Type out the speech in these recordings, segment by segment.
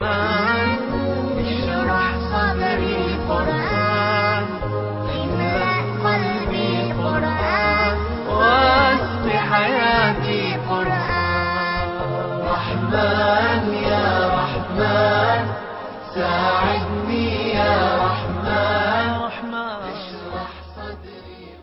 اشرح صدري قرآن املأ قلبي قرآن واسق حياتي قرآن رحمن يا رحمن ساعدني يا رحمن اشرح صدري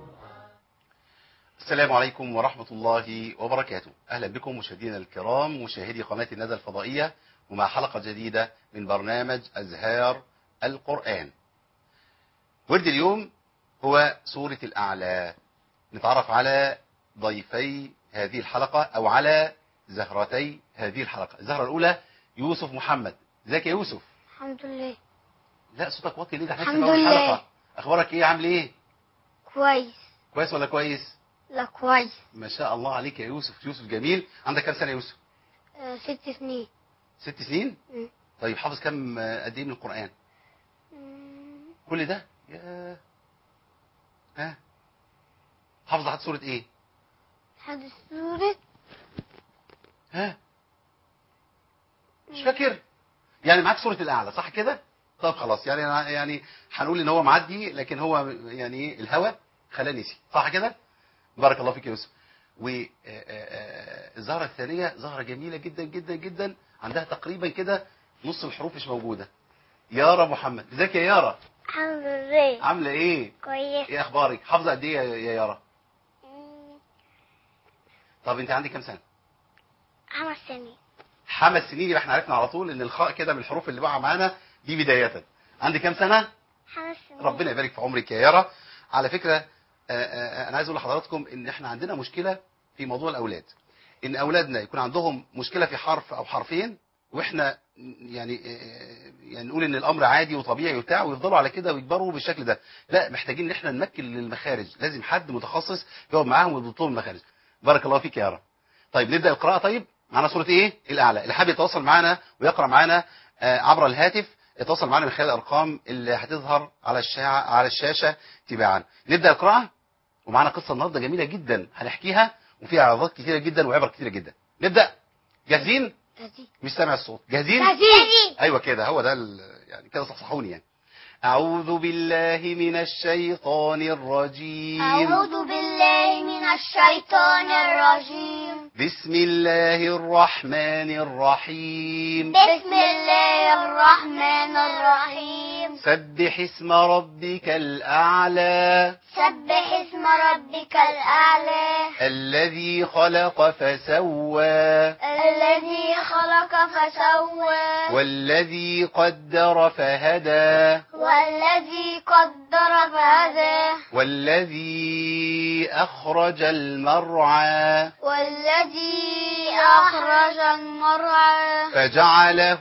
السلام عليكم ورحمة الله وبركاته أهلا بكم مشاهدينا الكرام مشاهدي قناة الندى الفضائية ومع حلقة جديدة من برنامج أزهار القرآن ورد اليوم هو سورة الأعلى نتعرف على ضيفي هذه الحلقة أو على زهرتي هذه الحلقة الزهرة الأولى يوسف محمد ازيك يا يوسف الحمد لله لا صوتك واطي ليه ده احنا الحمد لسه في أول لله. الحلقة أخبارك إيه عامل إيه كويس كويس ولا كويس لا كويس ما شاء الله عليك يا يوسف يوسف جميل عندك كام سنة يا يوسف آه ست سنين ست سنين مم. طيب حافظ كم آه، قد ايه من القرآن مم. كل ده يا ها حافظ لحد سورة ايه لحد سورة ها مش فاكر يعني معاك سورة الأعلى صح كده طب خلاص يعني أنا يعني هنقول ان هو معدي لكن هو يعني ايه الهوى خلاه نسي صح كده بارك الله فيك يا يوسف والزهرة الثانية زهرة جميلة جدا جدا جدا عندها تقريبا كده نص الحروف مش موجودة يارا محمد ازيك يا يارا الحمد لله عاملة ايه كويس ايه اخبارك حافظة قد ايه يا يا يارا مم. طب انت عندك كام سنة خمس سنين خمس سنين يبقى احنا عرفنا على طول ان الخاء كده من الحروف اللي بقى معانا دي بداية عندك كام سنة خمس سنين ربنا يبارك في عمرك يا يارا على فكرة آه، آه، انا عايز اقول لحضراتكم ان احنا عندنا مشكلة في موضوع الاولاد ان اولادنا يكون عندهم مشكلة في حرف او حرفين واحنا يعني آه، يعني نقول ان الامر عادي وطبيعي وبتاع ويفضلوا على كده ويكبروا بالشكل ده لا محتاجين ان احنا نمكن للمخارج لازم حد متخصص يقعد معاهم ويضبط لهم المخارج بارك الله فيك يا يارا طيب نبدا القراءه طيب معانا سوره ايه الاعلى اللي حابب يتواصل معانا ويقرا معانا آه، عبر الهاتف يتواصل معانا من خلال الارقام اللي هتظهر على الشاشه على الشاشه تباعا نبدا القراءه ومعانا قصه النهارده جميله جدا هنحكيها وفيها عظات كتيره جدا وعبر كتيره جدا نبدا جاهزين جديد مش سامع الصوت جاهزين جديد ايوه كده هو ده ال- يعني كده صحصحوني يعني اعوذ بالله من الشيطان الرجيم أعوذ بالله من الشيطان الرجيم بسم الله الرحمن الرحيم بسم الله الرحمن الرحيم سبح اسم ربك الأعلى سبح اسم ربك الأعلى الذي خلق فسوى الذي خلق فسوى والذي قدر فهدى والذي قدر فهدى والذي أخرج المرعى والذي أخرج المرعى فجعله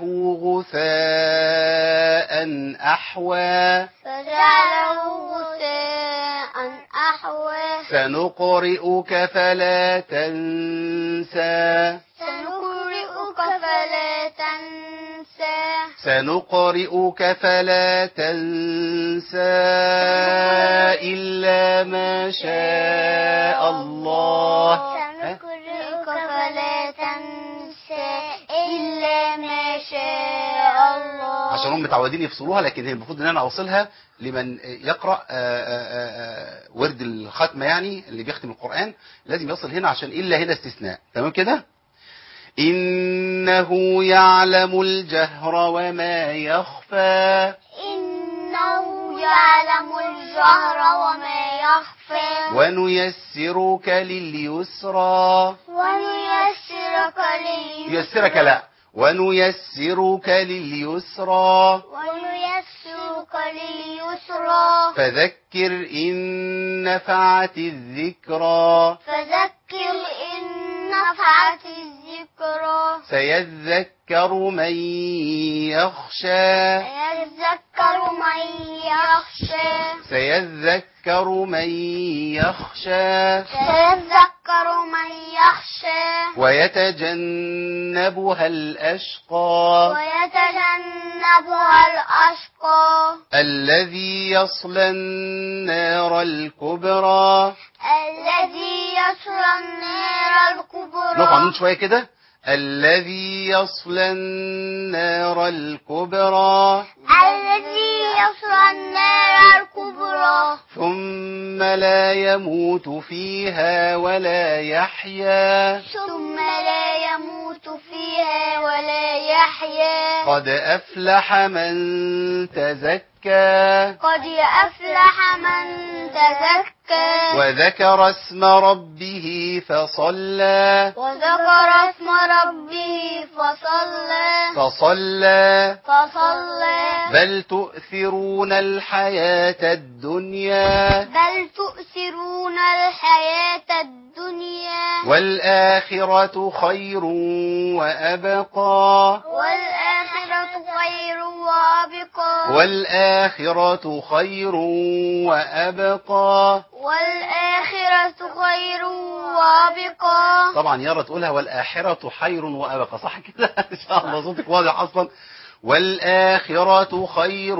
غثاء أحوى فجعله غثاء أحوى سنقرئك فلا تنسى سنقرئك فلا تنسى سنقرئك فلا تنسى إلا ما شاء الله ها؟ سنقرئك فلا تنسى إلا ما شاء الله عشان هم متعودين يفصلوها لكن هي المفروض ان انا اوصلها لمن يقرا آه، آه، آه، ورد الختمه يعني اللي بيختم القران لازم يصل هنا عشان الا هنا استثناء تمام كده انه يعلم الجهر وما يخفى إنه يعلم الجهر وما يخفى ونيسرك لليسرى ونيسرك لليسرى يسرك لا ونيسرك لليسرى ونيسرك لليسرى فذكر ان نفعت الذكرى فذكر إن نفعت الذكرى سيذكر من يخشى يذكر من يخشى سيذكر من يخشى سيذكر من يخشى ويتجنبها الأشقى ويتجنبها الأشقى الذي يصلى النار الكبرى الذي يصلى النار الكبرى نقف عندهم شوية كده الذي يصلى النار الكبرى الذي يصلى النار الكبرى ثم لا يموت فيها ولا يحيا ثم لا يموت فيها ولا يحيا قد أفلح من تزكى قد أفلح من تزكى وذكر اسم ربه فصلى وذكر اسم ربه فصلى فصلى فصلى بل تؤثرون الحياة الدنيا بل تؤثرون الحياة الدنيا والآخرة خير وأبقى والآخرة خير وأبقى والآخرة خير وأبقى والآخرة خير وأبقى طبعا يارا تقولها والآخرة خير وأبقى صح كده إن شاء الله صوتك واضح أصلا والآخرة خير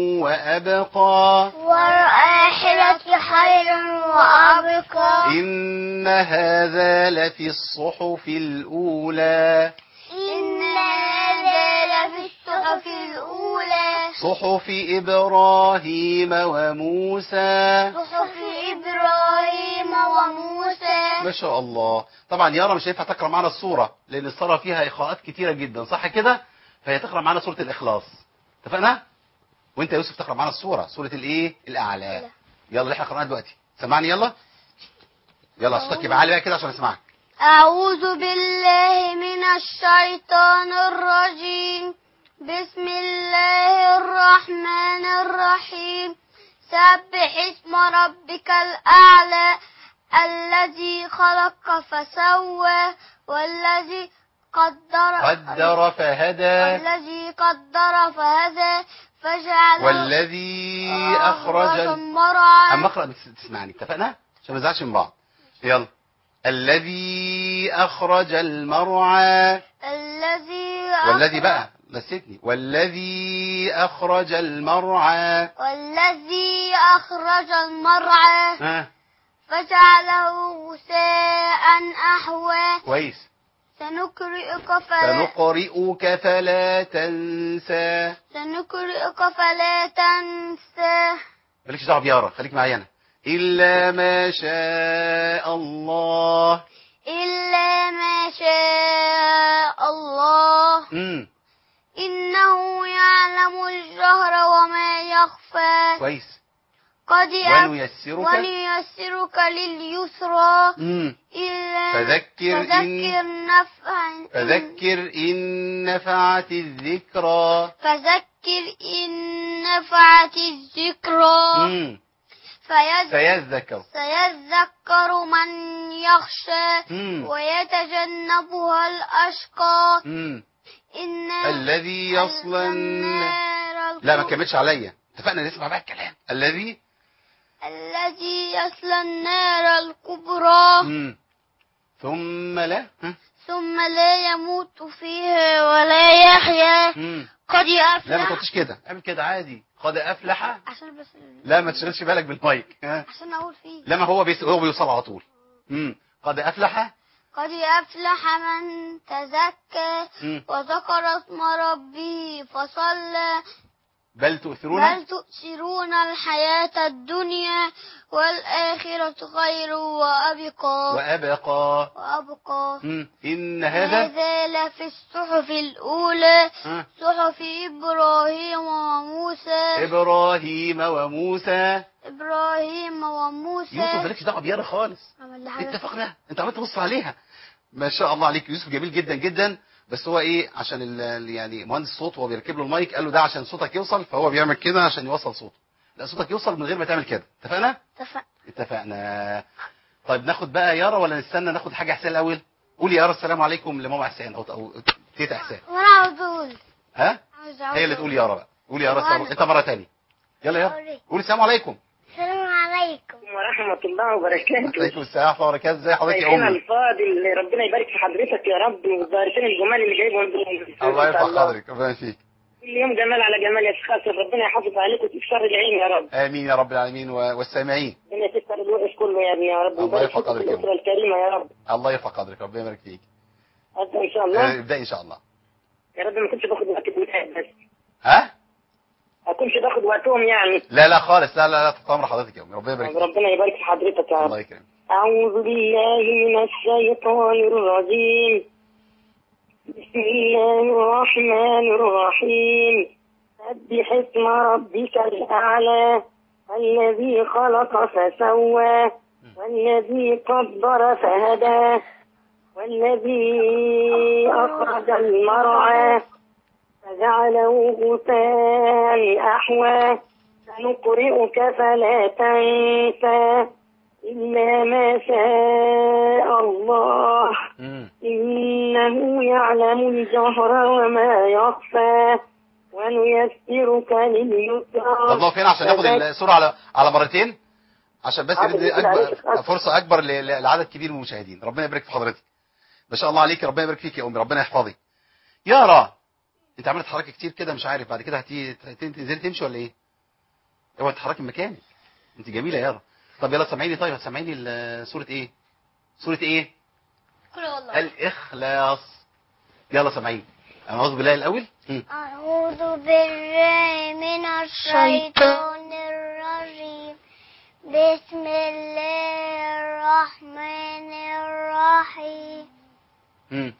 وأبقى والآخرة خير وأبقى إن هذا لفي الصحف الأولى إن هذا لفي الصحف الأولى صحف إبراهيم وموسى صحف إبراهيم وموسى ما شاء الله طبعا يارا مش هينفع تقرا معانا الصوره لان الصوره فيها ايقاعات كتيره جدا صح كده فهي تقرا معانا سوره الاخلاص اتفقنا وانت يا يوسف تقرا معانا الصوره سوره الايه الاعلى يلا احنا قرأناها دلوقتي سمعني يلا يلا صوتك يبقى عالي بقى كده عشان اسمعك أعوذ بالله من الشيطان الرجيم بسم الله الرحمن الرحيم سبح اسم ربك الأعلى الذي خلق فسوى والذي قدر قدر فهدى والذي قدر فهدى فجعل والذي اخرج ال- المرعى اما اقرا بس تسمعني اتفقنا عشان ما نزعلش من بعض يلا الذي اخرج المرعى الذي والذي بقى نسيتني والذي اخرج المرعى والذي أخرج المرعى ها فجعله غثاء أحوى كويس سنقرئك فلا سنقرئك فلا تنسى سنقرئك فلا تنسى مالكش دعوه بيارا خليك معايا انا الا ما شاء الله إلا ما شاء الله امم إنه يعلم الجهر وما يخفى كويس قد يف- ونيسرك ونيسرك لليسرى امم إلا فذكر إن- فذكر نفعا فذكر ان نفعت الذكرى فذكر إن نفعت الذكرى امم فيذ- سيذكر سيذكر من يخشى امم ويتجنبها الأشقى امم إن الذي يصلى الن- النار لا ما الكبرى- كملش عليا اتفقنا نسمع بقى الكلام الذي الذي يصلى النار الكبرى امم ثم لا ها؟ ثم لا يموت فيها ولا يحيا امم قد لا ما أفلح تقولش كده اعمل كده عادي قد افلح عشان بس لا ما تشغلش بالك بالمايك ها؟ عشان أقول فيه لا ما هو بيس... هو بيوصل على طول امم قد افلح قد أفلح من تزكى مم. وذكر اسم ربه فصلى بل تؤثرون بل تؤثرون الحياة الدنيا والآخرة خير وأبقى وابقى وأبقى مم. ان هذا هذا لفي الصحف الأولى ها؟ صحف إبراهيم وموسى ابراهيم وموسى إبراهيم وموسى يوسف مالكش دعوه بيارا خالص عمل حاجة اتفقنا انت عمال تبص عليها ما شاء الله عليك يوسف جميل جدا جدا بس هو ايه عشان ال- ال- يعني مهندس الصوت وهو بيركب له المايك قال له ده عشان صوتك يوصل فهو بيعمل كده عشان يوصل صوته لا صوتك يوصل من غير ما تعمل كده اتفقنا اتفق اتفقنا طيب ناخد بقى يارا ولا نستنى ناخد حاجه حسين الاول قولي يارا السلام عليكم لماما حسين او او تيتا حسين وأنا عاوز أقول ها عاوز هي اللي أقول. تقول يارا بقى قولي يارا السلام وأنا. انت مره تانية يلا يارا قولي السلام عليكم السلام عليكم ورحمة الله وبركاته عليكم السلام ورحمه الله وبركاته ازي حضرتك يا شيخنا امي الفاضل ربنا يبارك في حضرتك يا رب والظاهرتين الجمال اللي جايبهم دول الله ما شاء يرفع قدرك ربنا يفيك كل يوم جمال على جمال يا شيخ خاطر ربنا يحافظ عليك وتكسر العين يا رب امين يا رب العالمين و- والسامعين ربنا يكسر الوحش كله يا ابني يا رب الله ويبارك يرفع فيك قدرك يا الأسرة الكريمة يا رب الله يرفع قدرك ربنا يبارك فيك ابدا ان شاء آه، الله ابدأ ان شاء الله يا رب ما كنتش باخد وقت البداية بس ها ما كنتش باخد وقتهم يعني لا لا خالص لا لا لا تحت امر حضرتك يا امي ربنا يبارك فيك ربنا يبارك في حضرتك يا رب الله يكرمك أعوذ بالله من الشيطان الرجيم بسم الله الرحمن الرحيم سبح اسم ربك الأعلى الذي خلق فسوى والذي قدر فهدى والذي أخرج المرعى فجعله غثاء أحوى سنقرئك فلا تنسى إلا ما شاء الله مم. إنه يعلم الجهر وما يخفى ونيسرك لليسرى طب نقف هنا عشان ناخد الصورة على على مرتين عشان بس حاضر، ندي كده عليك. أكبر فرصة أكبر ل- ل- لعدد كبير من المشاهدين ربنا يبارك في حضرتك ما شاء الله عليك ربنا يبارك فيك يا أمي ربنا يحفظك يارا أنت عملت حركة كتير كده مش عارف بعد كده هتي تنزلي تمشي ولا إيه؟ اوعي تتحركي من مكانك أنت جميلة يا يارا طب يلا سامعيني طيب هتسمعيني ال- سورة إيه؟ سورة إيه؟ قل والله الإخلاص يلا سامعيني أعوذ بالله الأول هم. أعوذ بالله من الشيطان الرجيم بسم الله الرحمن الرحيم هم.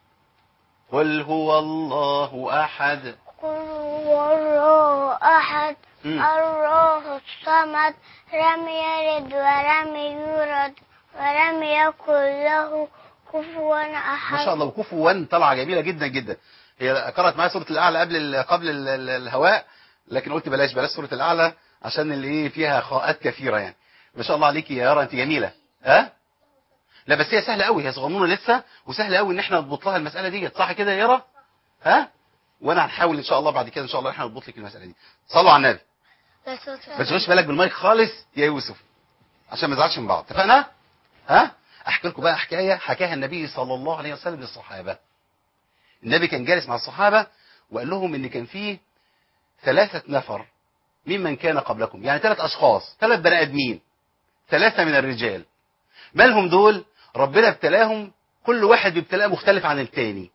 قل هو الله أحد قل هو الله أحد مم. الله الصمد لم يلد ولم يولد ولم يكن له كفوا أحد ما شاء الله وكفوا طلعه جميله جدا جدا هي قرأت معايا سوره الاعلى قبل ال- قبل ال- ال- الهواء لكن قلت بلاش بلاش سوره الاعلى عشان اللي ايه فيها خاءات كثيره يعني ما شاء الله عليكي يا يارا انت جميله ها لا بس هي سهله قوي هي صغنونه لسه وسهله قوي ان احنا نضبط لها المساله ديت صح كده يا يارا ها وانا هنحاول ان شاء الله بعد كده ان شاء الله احنا نضبط لك المساله دي صلوا على النبي ما تشغلش بالك بالمايك خالص يا يوسف عشان ما نزعلش من بعض اتفقنا ها احكي لكم بقى حكايه حكاها النبي صلى الله عليه وسلم للصحابه النبي كان جالس مع الصحابه وقال لهم ان كان فيه ثلاثه نفر ممن كان قبلكم يعني ثلاث اشخاص ثلاث بني ادمين ثلاثه من الرجال مالهم دول ربنا ابتلاهم كل واحد بابتلاء مختلف عن التاني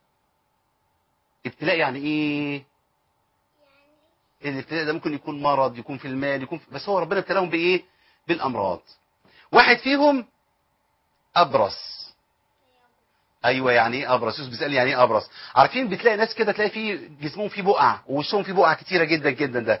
ابتلاء يعني ايه الابتلاء ده ممكن يكون مرض يكون في المال يكون في... بس هو ربنا ابتلاهم بايه بالامراض واحد فيهم ابرص ايوه يعني ايه ابرص يوسف بيسال يعني ايه ابرص عارفين بتلاقي ناس كده تلاقي فيه جسمهم فيه بقع ووشهم فيه بقع كتيره جدا جدا ده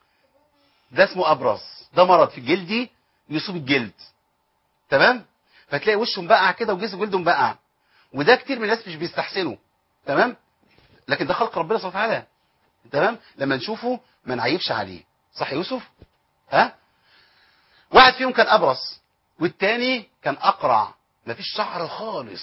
ده اسمه ابرص ده مرض في جلدي يصيب الجلد تمام فتلاقي وشهم بقع كده وجسم جلدهم بقع وده كتير من الناس مش بيستحسنوا تمام لكن ده خلق ربنا سبحانه وتعالى تمام لما نشوفه ما نعيبش عليه صح يا يوسف ها واحد فيهم كان ابرص والتاني كان اقرع مفيش شعر خالص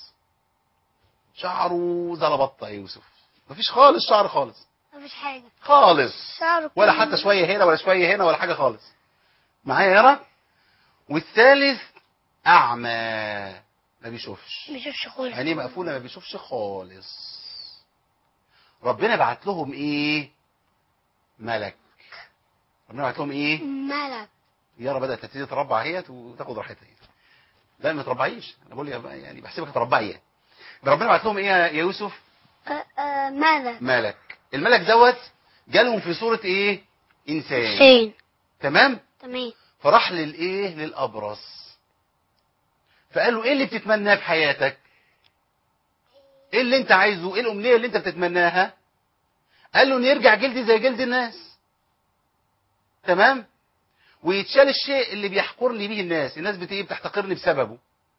شعره زلبطه يا يوسف مفيش خالص شعر خالص مفيش حاجة خالص شعر ولا كله- حتى شويه هنا ولا شويه هنا ولا حاجه خالص معايا يارا والثالث اعمى ما بيشوفش بيشوفش خالص عينيه مقفوله ما بيشوفش خالص ربنا بعت لهم ايه ملك ربنا بعت لهم ايه ملك يارا بدات تبتدي تربع اهيت وتاخد راحتها هي. لا ما تربعيش انا بقول يا بقى يعني بحسبك تربعي يعني ربنا بعت لهم ايه يا يا يوسف آه، آه، ملك ملك الملك دوت جالهم في صوره ايه انسان فين تمام تمام فراح للايه للابرص فقال له ايه اللي بتتمناه في حياتك ايه اللي انت عايزه ايه الامنيه اللي انت بتتمناها قال له ان يرجع جلدي زي جلد الناس تمام ويتشال الشيء اللي بيحقرني به الناس الناس بت ايه بتحتقرني بسببه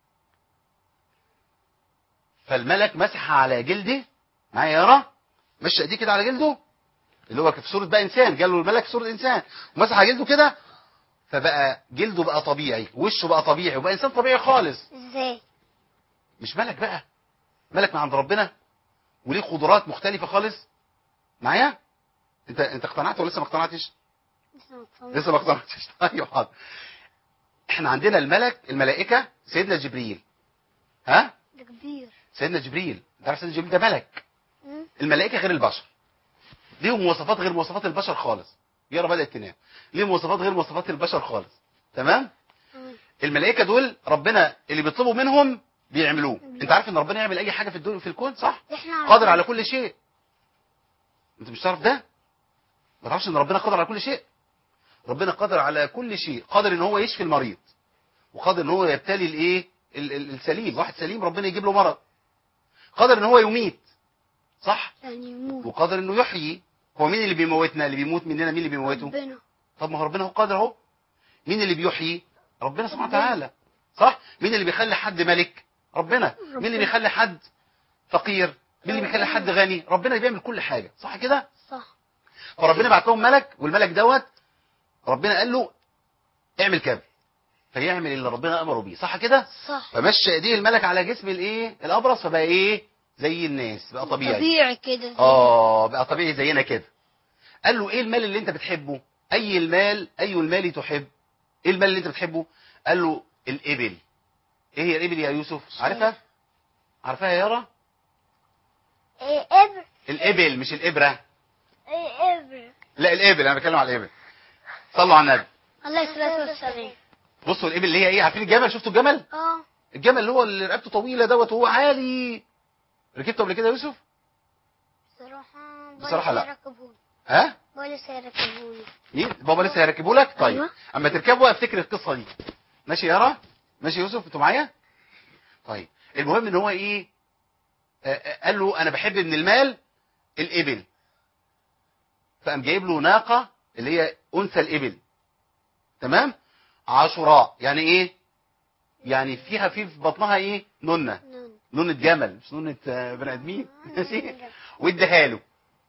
فالملك مسح على جلدي معايا يرى مشى ايديه كده على جلده اللي هو في صوره بقى انسان جاله الملك في صوره انسان ومسح على جلده كده فبقى جلده بقى طبيعي وشه بقى طبيعي وبقى انسان طبيعي خالص ازاي مش ملك بقى ملك من عند ربنا وليه قدرات مختلفه خالص معايا انت انت اقتنعت ولا لسه ما اقتنعتش لسه ما اقتنعتش طيب حاضر احنا عندنا الملك الملائكه سيدنا جبريل ها ده كبير سيدنا جبريل انت عارف سيدنا جبريل ده ملك مم. الملائكه غير البشر ليهم مواصفات غير مواصفات البشر خالص يارا بدات تنام ليهم مواصفات غير مواصفات البشر خالص تمام مم. الملائكه دول ربنا اللي بيطلبوا منهم بيعملوه انت عارف ان ربنا يعمل اي حاجه في الدنيا في الكون صح احنا قادر على كل شيء انت مش تعرف ده ما تعرفش ان ربنا قادر على كل شيء ربنا قادر على كل شيء قادر ان هو يشفي المريض وقادر ان هو يبتلي الايه ال- ال- السليم واحد سليم ربنا يجيب له مرض قادر ان هو يميت صح يعني يموت وقادر انه يحيي هو مين اللي بيموتنا اللي بيموت مننا مين اللي بيموته ربنا طب ما هو ربنا هو قادر اهو مين اللي بيحيي ربنا سبحانه وتعالى صح مين اللي بيخلي حد ملك ربنا مين اللي بيخلي حد فقير مين اللي بيخلي حد غني ربنا اللي بيعمل كل حاجه صح كده صح فربنا بعت لهم ملك والملك دوت ربنا قال له اعمل كذا فيعمل اللي ربنا امره بيه صح كده صح فمشى ايديه الملك على جسم الايه الابرص فبقى ايه زي الناس بقى طبيعي طبيعي كده اه بقى طبيعي زينا كده قال له ايه المال اللي انت بتحبه اي المال اي المال تحب ايه المال اللي انت بتحبه قال له الابل ايه هي الابل يا يوسف عارفها عارفها يا يارا ايه ابر الابل مش الابره ايه ابر لا الابل انا بتكلم على الابل صلوا على النبي الله الصلاة والسلام بصوا الابل اللي هي ايه عارفين الجمل شفتوا الجمل اه الجمل اللي هو اللي رقبته طويله دوت وهو عالي ركبته قبل كده يا يوسف بصراحة بصراحة لا. يركبوني ها بوليس هيركبوني مين بابا لسه هيركبوا لك طيب أيوة. اما تركبوا افتكر القصه دي ماشي يا يارا ماشي يا يوسف انتوا معايا طيب المهم ان هو ايه آه، آه، قال له انا بحب من المال الابل فقام جايب له ناقه اللي هي انثى الابل تمام عاشوراء يعني ايه يعني فيها في في بطنها ايه نونه نون نونه جمل مش نونه آه، بني ادمين ماشي واداها له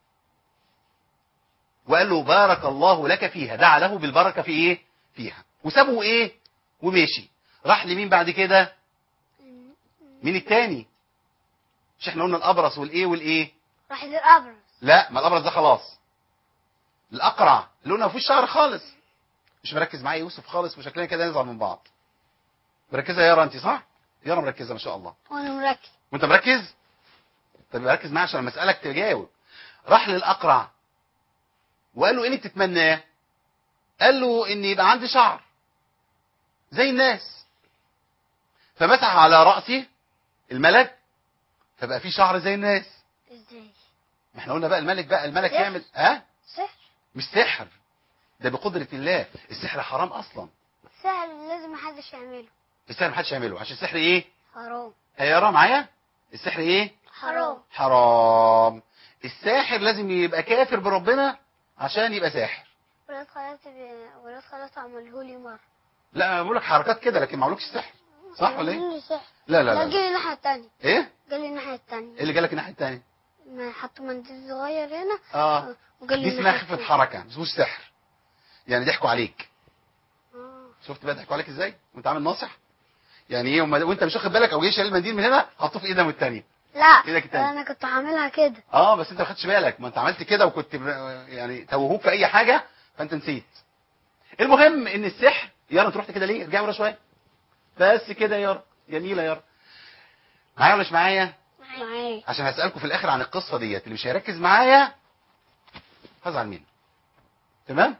وقال له بارك الله لك فيها دعا له بالبركه في ايه فيها وسابه ايه ومشي راح لمين بعد كده مين التاني مش احنا قلنا الابرص والايه والايه راح للأبرص لا ما الابرص ده خلاص الاقرع اللي قلنا ما فيهوش شعر خالص مش مركز معايا يوسف خالص وشكلنا كده نزعل من بعض مركزه يا يارا انت صح يارا مركزه ما شاء الله وانا مركز وانت مركز طب يبقى ركز معايا عشان لما اسالك تجاوب راح للاقرع وقال له ايه اللي بتتمناه قال له ان يبقى عندي شعر زي الناس فمسح على راسي الملك فبقى في شعر زي الناس ازاي ما احنا قلنا بقى الملك بقى الملك سحر. يعمل ها سحر مش سحر ده بقدرة الله السحر حرام اصلا سحر لازم محدش يعمله السحر محدش يعمله عشان السحر ايه حرام يا يارا معايا السحر ايه حرام حرام الساحر لازم يبقى كافر بربنا عشان يبقى ساحر ولاد خالتي بي... ولاد خالتي عملوه لي مرة لا انا بقول لك حركات كده لكن ما عملوكش سحر صح ولا ايه عملوا لي سحر لا لا لا لا, لا. جالي الناحية التانية ايه جالي الناحية التانية ايه اللي جالك الناحيه الثانيه ما حطوا منديل صغير هنا اه وجالي دي اسمها الناحية خفه التانية. حركه مش سحر يعني ضحكوا عليك آه. شفت بقى ضحكوا عليك ازاي وانت عامل ناصح يعني ايه وما- وانت مش واخد بالك او جاي شايل المنديل من هنا حطوه في ايدهم الثانيه لا إيدك التانية. انا كنت عاملها كده اه بس انت ما خدتش بالك ما انت عملت كده وكنت ب- يعني توهوك في اي حاجه فانت نسيت المهم ان السحر يارا انت رحت كده ليه ارجع ورا شويه بس كده يا يارا جميله يا يارا معايا ولا مش معايا معايا عشان هسالكم في الاخر عن القصه ديت اللي مش هيركز معايا هزعل منه تمام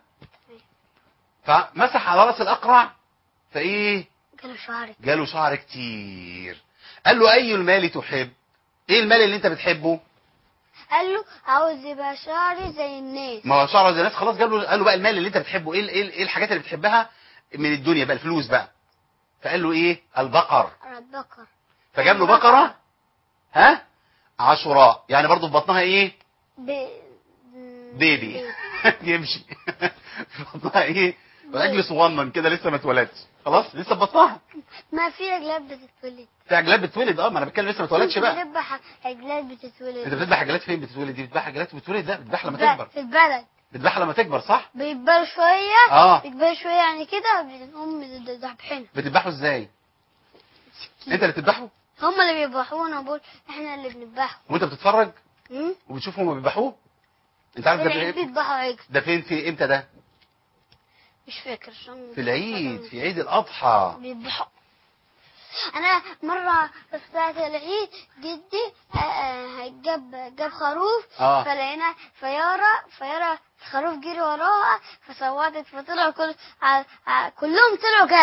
فمسح على راس الاقرع فايه جاله شعري جاله شعر كتير قال له اي المال تحب ايه المال اللي انت بتحبه قال له عاوز يبقى شعري زي الناس ما هو شعره زي الناس خلاص جاب له قال له بقى المال اللي انت بتحبه ايه ال- ايه ال- ايه الحاجات اللي بتحبها من الدنيا بقى الفلوس بقى فقال له ايه البقر البقر فجاب له بقره ها عاشوراء يعني برضه في بطنها ايه ب... بيبي يمشي في بطنها ايه عجل صغنن كده لسه ما اتولدش خلاص لسه في بطنها ما في عجلات بتتولد في عجلات بتولد اه ما انا بتكلم لسه ما اتولدش بقى بتذبح عجلات بتتولد انت بتذبح عجلات فين بتتولد دي بتذبح عجلات بتولد لا بتذبح لما ب- تكبر في البلد بتذبح لما تكبر صح بيكبروا شوية اه بيكبروا شوية يعني كده بنقوم ذبحينها بتذبحه ازاي انت اللي بتذبحه هما اللي بيذبحونا بقول احنا اللي بنذبحه وانت بتتفرج مم؟ وبتشوف هما بيذبحوه انت عارف ده العيد فين بيذبحوا عجل ده فين في امتى ده مش فاكر عشان في العيد في عيد الاضحى بيذبحوا انا مرة في ساعة العيد جدي آه، آه، جاب جاب خروف اه. فلقينا فيارة فيارة الخروف جري وراها فصوتت فطلعوا كل ع- ع- كلهم طلعوا جري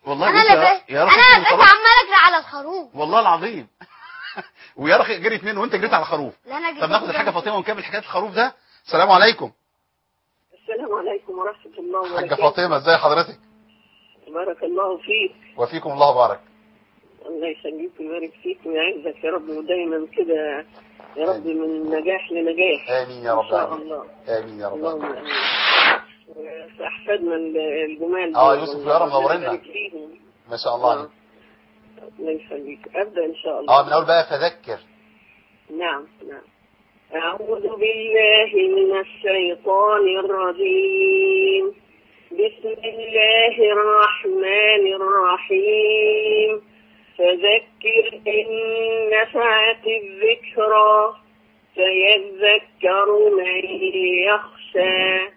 والله انا بص اللي يا- بقيت يا انا رب اللي بقيت عمال اجري على الخروف والله العظيم ويا رخي جريت منه وانت جريت على الخروف لا انا جريت طب ناخد الحاجه فاطمه ونكمل حكايه الخروف ده السلام عليكم السلام عليكم ورحمة الله حاجه وبركاته فاطمه ازي حضرتك بارك الله فيك وفيكم الله بارك الله يخليك ويبارك فيك ويعزك يا رب ودايما كده يا رب من نجاح لنجاح امين يا إن رب شاء العالمين الله امين يا رب اللهم العالمين. آمين في أحفادنا ال- الجمال آه، دول. يوسف يا رب ربنا نورنا. يبارك فيهم. ما شاء الله عليك آه. الله يخليك أبدأ إن شاء الله اه من اول بقى فذكر نعم نعم أعوذ بالله من الشيطان الرجيم بسم الله الرحمن الرحيم فذكر إن نفعت الذكرى سيذكر من يخشى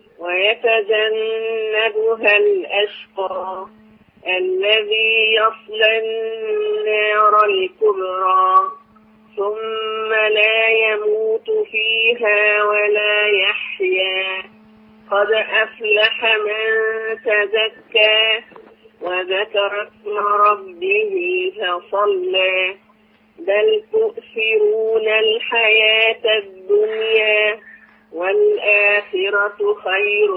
ويتجنبها الأشقى الذي يصلى النار الكبرى ثم لا يموت فيها ولا يحيا قد أفلح من تزكى وذكر اسم ربه فصلى بل تؤثرون الحياة الدنيا والآخرة خير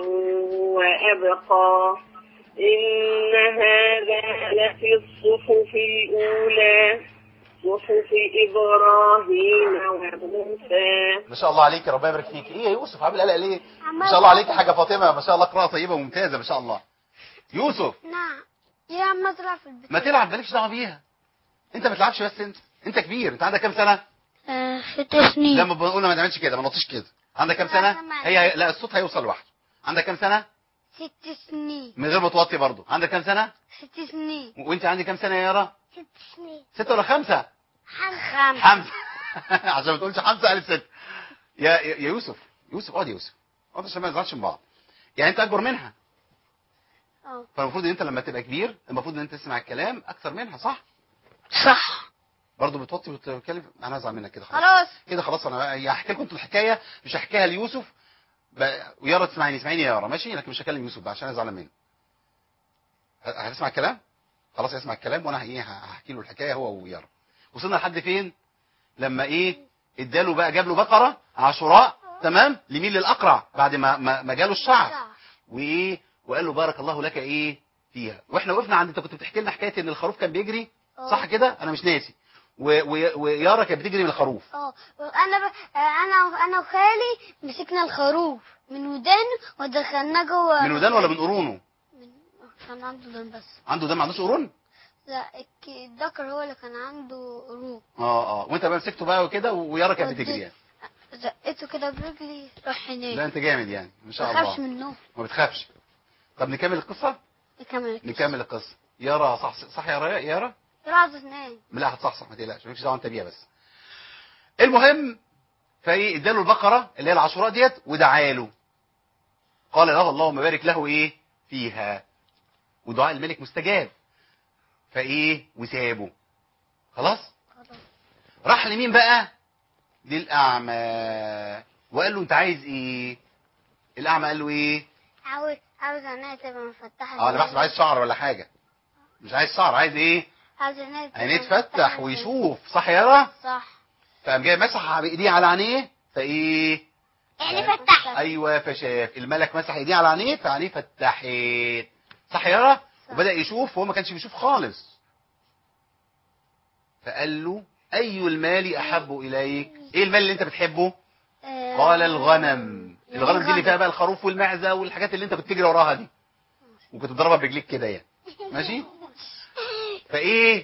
وأبقى إن هذا لفي الصحف الأولى صحف إبراهيم وموسى ما شاء الله عليك ربنا يبارك فيك ايه يا يوسف عامل قلق ليه ما عمال- شاء الله عليك يا حاجه فاطمه ما شاء الله قراءه طيبه وممتازه ما شاء الله يوسف نعم يا عم اطلع في البيت ما تلعب مالكش دعوه بيها انت ما تلعبش بس انت انت كبير انت عندك كام سنه آه ست سنين لما بقول ما تعملش كده ما نطيش كده عندك كام سنه هي لا الصوت هيوصل لوحده عندك كام سنه ست سنين من غير ما توطي برضه عندك كام سنه ست سنين وانت عندك كام سنه يا يارا ست سنين ستة ولا خمسة خمسة حمزة عشان ما تقولش حمزة قالت ست يا يا يا يوسف يوسف اقعد يا يوسف اقعد عشان ما نزعلش من بعض يعني انت اكبر منها اه فالمفروض ان انت لما تبقى كبير المفروض ان انت تسمع الكلام اكثر منها صح صح برضه بتوطي وتتكلم انا هزعل منك كده خلاص خلاص كده خلاص انا هي هحكي لكم الحكايه مش هحكيها ليوسف ب- ويارا تسمعيني اسمعيني يا يارا ماشي لكن مش هكلم يوسف بقى عشان ازعل منه ه- هتسمع الكلام خلاص يسمع الكلام وانا ايه هحكي له الحكايه هو ويارا وصلنا لحد فين لما ايه اداله بقى جاب له بقره عاشوراء تمام لمين للاقرع بعد ما ما, ما جاله الشعر وايه وقال له بارك الله لك ايه فيها واحنا وقفنا عند انت كنت بتحكي لنا حكايه ان الخروف كان بيجري اه. صح كده انا مش ناسي و- و- ويارا كانت بتجري من الخروف اه انا ب... آه، انا انا وخالي مسكنا الخروف من ودانه ودخلناه جوه من ودان ولا من قرونه من... كان عنده دم بس عنده ده ما عندوش قرون لا الك- الذكر هو اللي كان عنده قرون اه اه وانت بقى مسكته بقى وكده ويارا كانت وديت. بتجري يعني زقته كده برجلي راح لا هناك انت جامد يعني ما شاء ما خافش الله منه ما بتخافش طب نكمل القصه نكمل نكمل القصه يارا صح صح يا ريا يارا راح تنام لا هتصحصح ما تقلقش مالكش دعوه انت بيها بس المهم فايه اداله البقره اللي هي العاشوراء ديت ودعا له قال له اللهم بارك له ايه فيها ودعاء الملك مستجاب فايه وسابه خلاص خلاص راح لمين بقى للاعمى وقال له انت عايز ايه الاعمى قال له ايه عاوز عاوز عينيا تبقى مفتحة اه انا بحسب عايز شعر ولا حاجه مش عايز شعر عايز ايه عاوز عينيا تبقى عينيه مفتحة تفتح زي- ويشوف صح يا يارا صح فقام جاي مسح بايديه على عينيه فايه يعني فتح ايوه فشاف الملك مسح ايديه على عينيه فعينيه فتحت صح يا يارا صح. وبدا يشوف وهو ما كانش بيشوف خالص فقال له اي المال احب اليك ايه المال اللي انت بتحبه آه، قال الغنم الغنم دي اللي الغنم. فيها بقى الخروف والمعزه والحاجات اللي انت كنت تجري وراها دي وكنت تضربها برجليك كده يعني ماشي فايه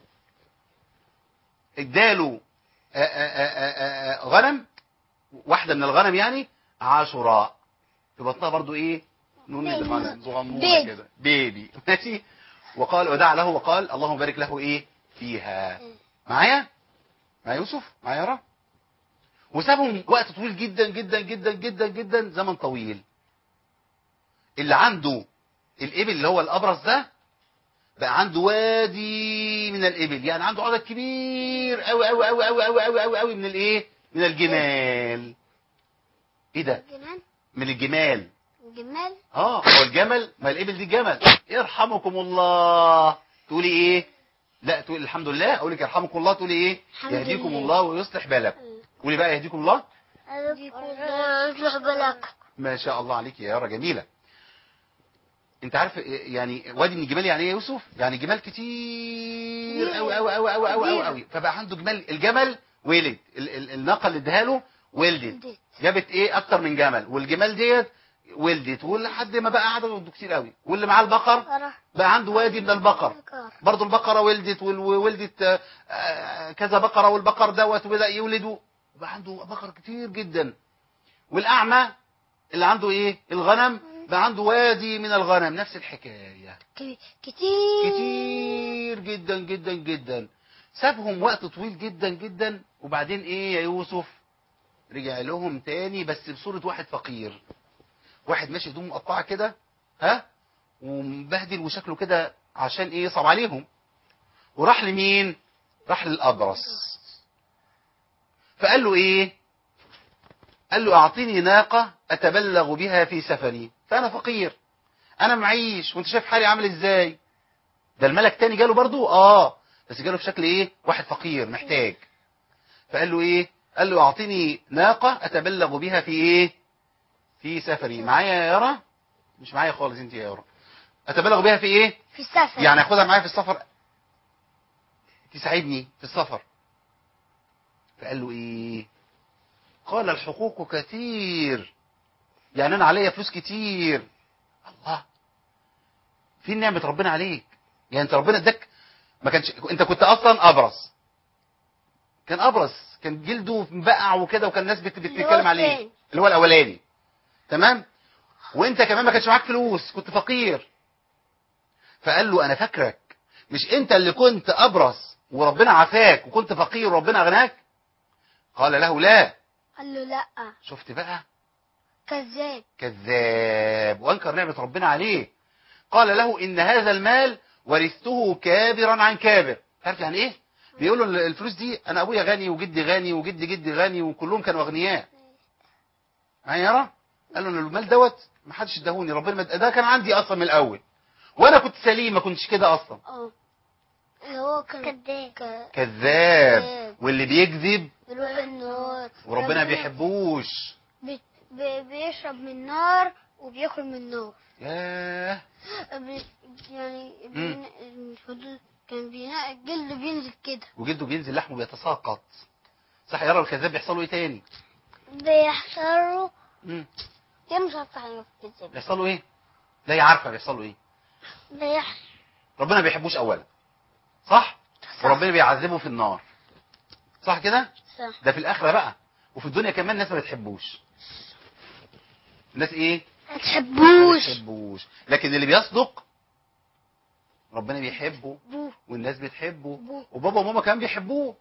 اداله آه، آه، آه، آه، آه، غنم واحده من الغنم يعني عاشوراء في بطنها برضو ايه نون بيبي. الغنم صغنونه بيبي. كده بيبي ماشي وقال ودعا له وقال اللهم بارك له ايه فيها معايا مع يوسف معايا يارا وسابهم وقت طويل جدا جدا جدا جدا جدا زمن طويل اللي عنده الابل اللي هو الابرص ده بقى عنده وادي من الابل يعني عنده عدد كبير قوي قوي قوي قوي قوي قوي قوي قوي من الايه من الجمال ايه ده جنان من الجمال الجمال اه هو الجمل ما الابل دي جمل يرحمكم الله تقولي ايه لا تقولي الحمد لله اقول لك يرحمكم الله تقولي ايه الحمد يهديكم لله. الله ويصلح بالكم قولي بقى يهديكم الله يصلح بالك ما شاء الله عليك يا يارا جميله انت عارف يعني وادي من الجمال يعني ايه يا يوسف يعني جمال كتير قوي قوي قوي قوي قوي قوي قوي فبقى عنده جمال الجمل ولد ال- ال- الناقه اللي اداها له ولدت ولدت. جابت ايه اكتر من جمل والجمال ديت ولدت ولحد ما بقى عدده كتير قوي واللي معاه البقر بقى عنده وادي من البقر برضه البقره ولدت وال- وولدت آه، آه، كذا بقره والبقر دوت وبدا يولدوا بقى عنده بقر كتير جدا والاعمى اللي عنده ايه الغنم بقى عنده وادي من الغنم نفس الحكايه ك- كتير كتير جدا جدا جدا سابهم وقت طويل جدا جدا وبعدين ايه يا يوسف رجع لهم تاني بس بصورة واحد فقير واحد ماشي هدومه مقطعة كده ها ومبهدل وشكله كده عشان ايه يصعب عليهم وراح لمين راح للأبرص فقال له ايه قال له اعطيني ناقة اتبلغ بها في سفري فانا فقير انا معيش وانت شايف حالي عامل ازاي ده الملك تاني جاله برضو اه بس جاله في شكل ايه واحد فقير محتاج فقال له ايه قال له اعطيني ناقة اتبلغ بها في ايه في سفري معايا يا يارا مش معايا خالص انت يا يارا اتبلغ بها في ايه في السفر يعني اخدها معايا في السفر تساعدني في السفر فقال له ايه قال الحقوق كثير يعني انا عليا فلوس كتير الله في نعمة ربنا عليك يعني انت ربنا اداك ما كانش انت كنت اصلا ابرص كان ابرص كان جلده مبقع وكده وكان الناس بت- اللي هو بتتكلم عليه الثاني. اللي هو الاولاني تمام وانت كمان ما كانش معاك فلوس كنت فقير فقال له انا فاكرك مش انت اللي كنت ابرص وربنا عافاك وكنت فقير وربنا اغناك قال له لا قال له لا شفت بقى كذاب كذاب وانكر نعمة ربنا عليه قال له ان هذا المال ورثته كابرا عن كابر عارف يعني ايه بيقولوا ال- الفلوس دي انا ابويا غني وجدي غني وجدي جدي غني وكلهم كانوا اغنياء معايا يرى قال له ان المال دوت ما حدش اداهوني ربنا ما اد- ده كان عندي اصلا من الاول وانا كنت سليم ما كنتش كده اصلا اه اللي هو كان كذاب كذاب كذاب. واللي بيكذب بيروح النار وربنا بيحبوش بي بي بيشرب من النار وبياكل من النار ياه بي يعني بين- الفضل كان بينا الجلد بينزل كده وجلده بينزل لحمه بيتساقط صح يرى الكذاب بيحصل له ايه تاني بيحصلوا مم. يا مش عارفه حاجه في الكذاب بيحصل له ايه لا هي عارفه بيحصل له ايه بيحصل ربنا ما بيحبوش اولا صح صح. وربنا بيعذبه في النار صح كده صح ده في الاخره بقى وفي الدنيا كمان الناس ما بتحبوش الناس ايه ما ما تحبوش بتحبوش لكن اللي بيصدق ربنا بيحبه بو والناس بتحبه بو. وبابا وماما كمان بيحبوه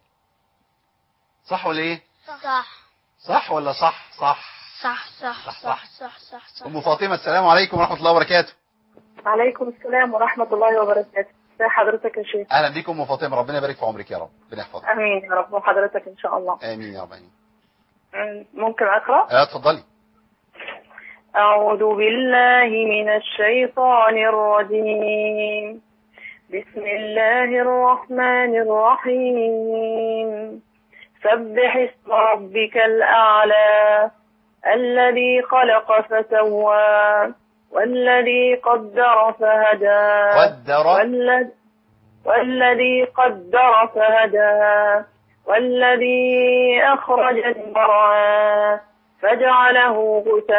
صح ولا ايه صح صح ولا صح صح صح صح صح، صح صح صح صح ام فاطمه السلام عليكم ورحمه الله وبركاته عليكم السلام ورحمة الله وبركاته ازي حضرتك يا شيخ اهلا بيكم ام فاطمه ربنا يبارك في عمرك يا رب ربنا يحفظك امين يا رب وحضرتك ان شاء الله امين يا رب امين أم، ممكن اقرا اه اتفضلي أعوذ بالله من الشيطان الرجيم بسم الله الرحمن الرحيم سبح اسم ربك الأعلى الذي خلق فسوى والذي قدر فهدى قدر والذي والذي قدر فهدى والذي أخرج المرعى فجعله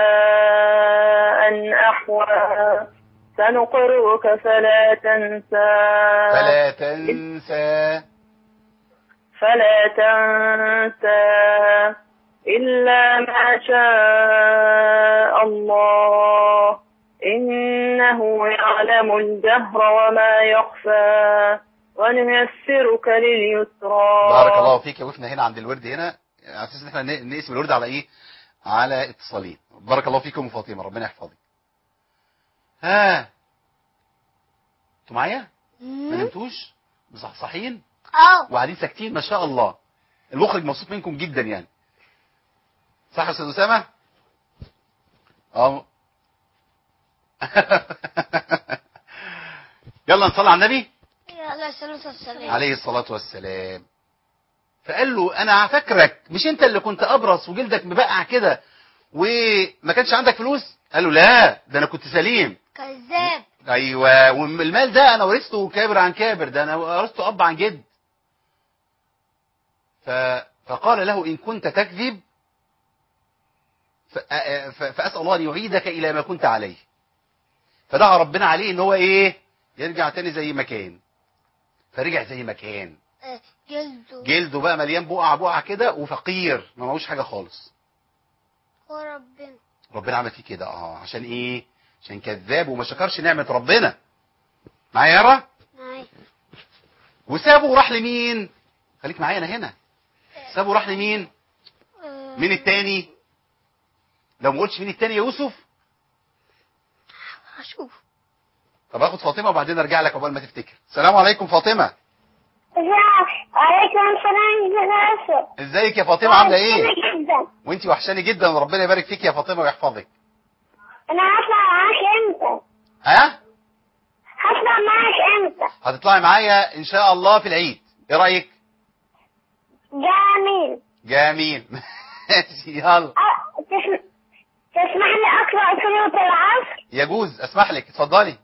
غثاء أحوى سنقرئك فلا تنسى فلا تنسى فلا تنسى إلا ما شاء الله إنه يعلم الجهر وما يخفى ونيسرك لليسرى بارك الله فيك وقفنا هنا عند الورد هنا على اساس ان احنا ن- نقسم الورد على ايه على اتصالين بارك الله فيكم وفاطمه ربنا يحفظك ها انتوا معايا ما نمتوش مصحصحين اه وقاعدين ساكتين ما شاء الله المخرج مبسوط منكم جدا يعني صح يا استاذ اسامه اه يلا نصلي على النبي عليه الصلاة والسلام عليه الصلاة والسلام فقال له انا فاكرك مش انت اللي كنت ابرص وجلدك مبقع كده وما كانش عندك فلوس قال له لا ده انا كنت سليم كذاب ايوه والمال ده انا ورثته كابر عن كابر ده انا ورثته اب عن جد ف... فقال له ان كنت تكذب ف... ف... فاسال الله ان يعيدك الى ما كنت عليه فدعا ربنا عليه ان هو ايه يرجع تاني زي ما كان فرجع زي ما كان آه، جلده جلده بقى مليان بقع بقع كده وفقير ما معهوش حاجه خالص هو ربنا ربنا عمل فيه كده اه عشان ايه عشان كذاب وما شكرش نعمه ربنا معايا يارا معايا وسابه وراح لمين خليك معايا انا هنا سابه وراح لمين آه، مين التاني لو ما قلتش مين التاني يا يوسف هشوف طب اخد فاطمه وبعدين ارجع لك قبل ما تفتكر السلام عليكم فاطمه وعليكم السلام ورحمة ازيك يا فاطمه عامله ايه جدا وانت وحشاني جدا وربنا يبارك فيك يا فاطمه ويحفظك انا هطلع معاك امتى ها هطلع معاك امتى هتطلعي معايا ان شاء الله في العيد ايه رايك جميل جميل ماشي يلا أ- تسم- تسمح لي اقرا سورة العصر يجوز اسمح لك اتفضلي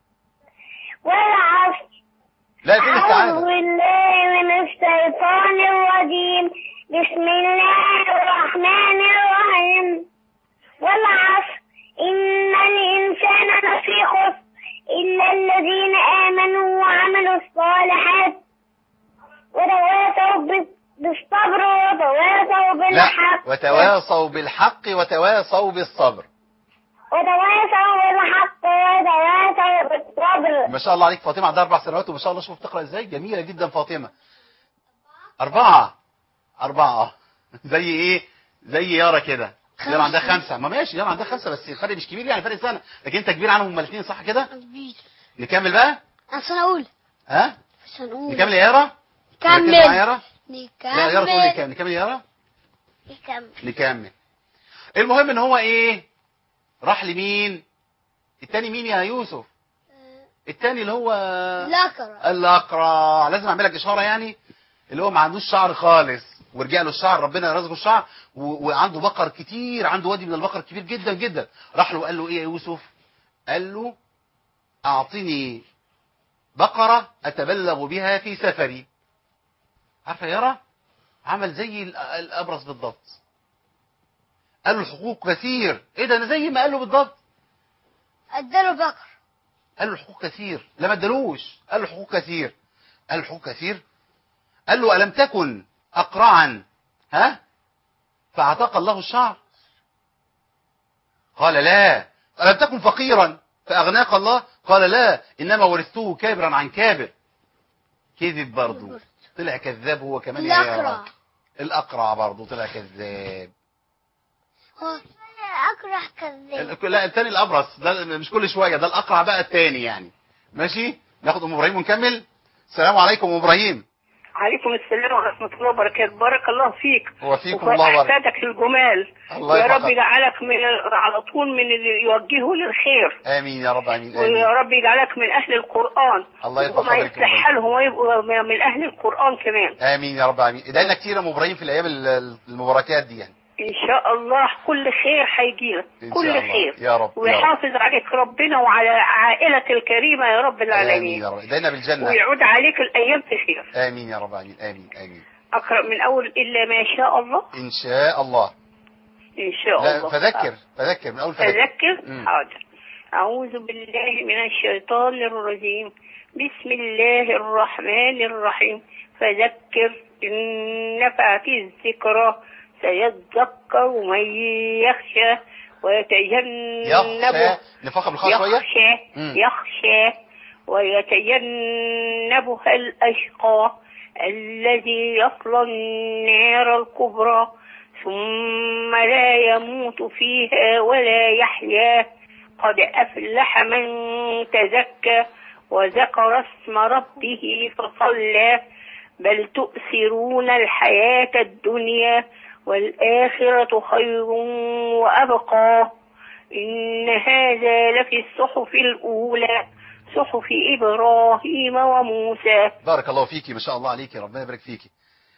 والعصر لا فين أعوذ السعاده بالله من الشيطان الرجيم بسم الله الرحمن الرحيم والعصر إن الإنسان لفي خسر إلا الذين آمنوا وعملوا الصالحات وتواصوا بال- بالصبر وتواصوا لا بالحق وتواصوا بالحق وتواصوا بالصبر وتواصوا بالحق وتواصوا بالصبر ما شاء الله عليك فاطمه عندها اربع سنوات وما شاء الله شوف بتقرا ازاي جميله جدا فاطمه اربعه اربعه زي ايه زي يارا كده يارا عندها خمسه ما ماشي يارا عندها خمسه بس الفرق مش كبير يعني فرق سنه لكن انت كبير عنهم هما الاثنين صح كده كبير نكمل بقى أنا سنة أولى ها سنة أولى نكمل يا يارا كمل. ركزوا معايا يا يارا نكمل لا يارا تقول نكمل نكمل يا يارا نكمل نكمل المهم ان هو ايه راح لمين التاني مين يا يوسف التاني اللي هو ذكر الأقرع لازم أعمل لك إشارة يعني اللي هو ما عندوش شعر خالص ورجع له الشعر ربنا رزقه الشعر و- وعنده بقر كتير عنده وادي من البقر كبير جدا جدا راح له قال له إيه يا يوسف قال له أعطني بقرة أتبلغ بها في سفري عارفة يا يارا عمل زي ال- الأبرص بالضبط قال له الحقوق كثير إيه ده أنا زي ما قال له بالضبط اداله بكر قال له الحقوق كثير لا ما ادالوش قال له الحقوق كثير قال له الحقوق كثير قال له ألم تكن أقرعا ها فأعطاك الله الشعر قال لا ألم تكن فقيرا فأغناك الله قال لا إنما ورثته كابرا عن كابر كذب برضه طلع كذاب هو كمان يا يارا. الأقرع الأقرع برضه طلع كذاب هو أقرع كذاب ال- لا التاني الابرص ده مش كل شويه ده الاقرع بقى التاني يعني ماشي ناخد ام ابراهيم ونكمل السلام عليكم ام ابراهيم عليكم السلام ورحمة الله وبركاته بارك الله فيك وفيكم الله وبركاته وأحسادك الجمال الله يا يرحمك. رب يجعلك من على طول من اللي يوجهه للخير امين يا رب امين ويا امين رب يجعلك من أهل القرآن الله يرفع وما قدرك يا يصلح رب. لهم ويبقوا من أهل القرآن كمان امين يا رب امين ادعي لنا كتير يا ام ابراهيم في الايام ال- المباركات دي يعني إن شاء الله كل خير هيجيلك إن كل شاء الله. خير يا رب، يا رب. ويحافظ عليك ربنا وعلى عائلة الكريمة يا رب امين العالمين يا رب ادعينا بالجنه ويعود عليك الأيام بخير امين يا رب امين امين امين أقرأ من أول إلا ما شاء الله ان شاء الله إن شاء لا الله فذكر فذكر من اول فذكر أذكر مم. حاضر أعوذ بالله من الشيطان الرجيم بسم الله الرحمن الرحيم فذكر إن نفعت الذكرى سيذكر من يخشى ويتجنبه يخشى نفخم الخاء شويه يخشى مم. يخشى ويتجنبها الأشقى الذي يصلى النار الكبرى ثم لا يموت فيها ولا يحيا قد أفلح من تزكى وذكر اسم ربه فصلى بل تؤثرون الحياة الدنيا والآخرة خير وأبقى إن هذا لفي الصحف الأولى صحف إبراهيم وموسى بارك الله فيكي ما شاء الله عليكي ربنا يبارك فيكي